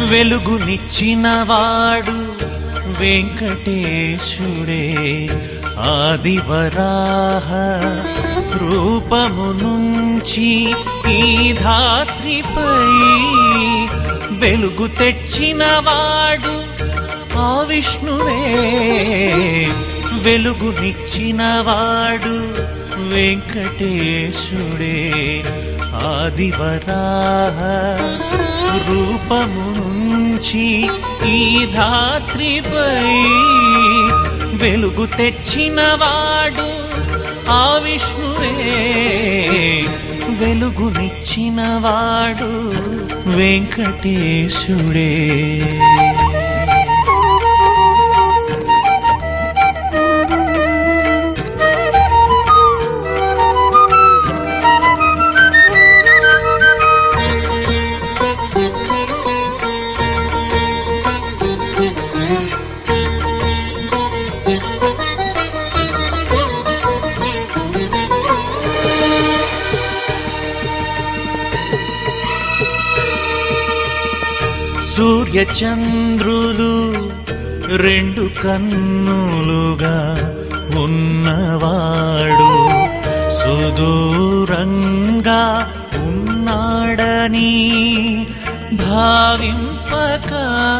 వెలుగునిచ్చినవాడు వెంకటేశుడే ఆదివరాహ రూపము నుంచి ఈ ధాత్రిపై వెలుగు తెచ్చినవాడు ఆ విష్ణువే వెలుగునిచ్చినవాడు వెంకటేశుడే ఆదివరాహ రూపము నుంచి ఈ ధాత్రిపై వెలుగు తెచ్చినవాడు ఆ విష్ణువే వెలుగునిచ్చినవాడు వెంకటేశుడే సూర్యచంద్రులు రెండు కన్నులుగా ఉన్నవాడు సుదూరంగా ఉన్నాడని భావింపక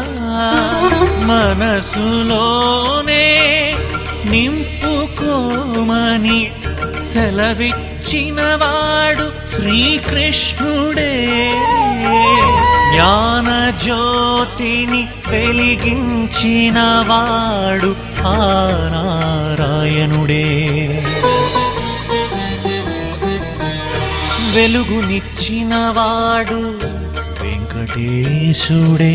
మనసులోనే నింపుకోమని సెలవిచ్చినవాడు శ్రీకృష్ణుడే జ్ఞాన జ్యోతిని వెలిగించినవాడు ఆ నారాయణుడే వెలుగునిచ్చినవాడు వెంకటేశుడే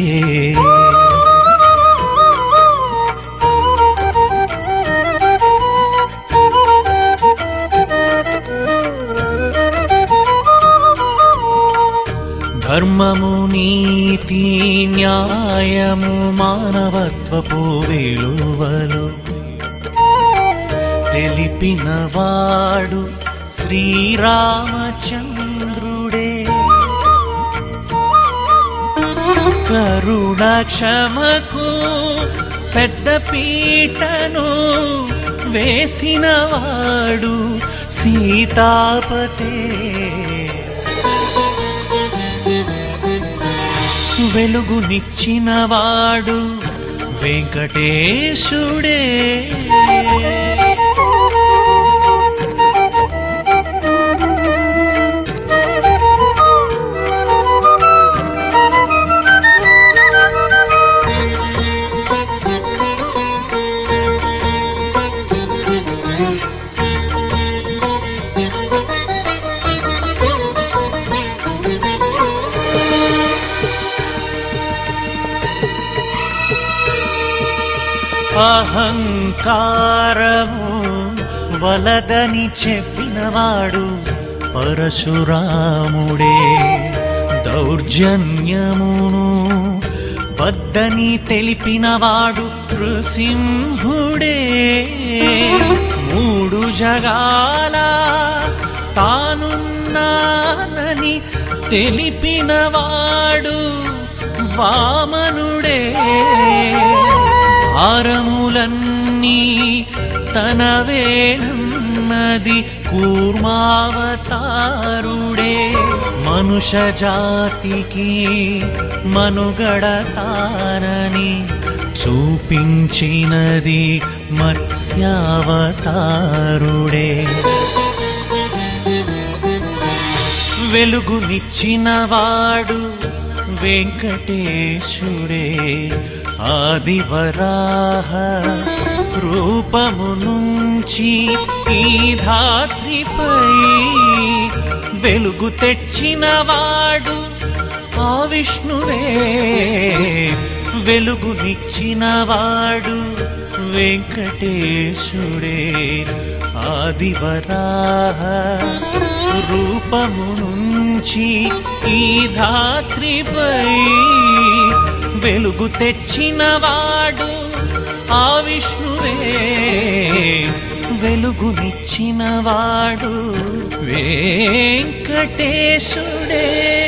ధర్మము నీతి న్యాయము మానవత్వపు విలువలు తెలిపినవాడు శ్రీరామచంద్రుడే కరుణ క్షమకు పెద్ద పీటను వేసినవాడు సీతాపతే వెలుగునిచ్చినవాడు వెంకటేశుడే అహంకారము వలదని చెప్పినవాడు పరశురాముడే దౌర్జన్యమును వద్దని తెలిపినవాడు నృసింహుడే మూడు జగాల తానున్నానని తెలిపినవాడు వామనుడే భారములన్నీ తనవేనన్నది కూర్మావతారుడే మనుష జాతికి మనుగడ తానని చూపించినది మత్స్యావతారుడే వెలుగునిచ్చినవాడు వెంకటేశుడే ఆదివరాహ రూపము నుంచి ఈ ధాత్రిపై వెలుగు తెచ్చినవాడు ఆ విష్ణువే వెలుగునిచ్చినవాడు వెంకటేశుడే ఆదివరాహ రూపము నుంచి ఈ ధాత్రిపై వెలుగు తెచ్చినవాడు ఆ విష్ణువే వెలుగునిచ్చినవాడు వెంకటేశుడే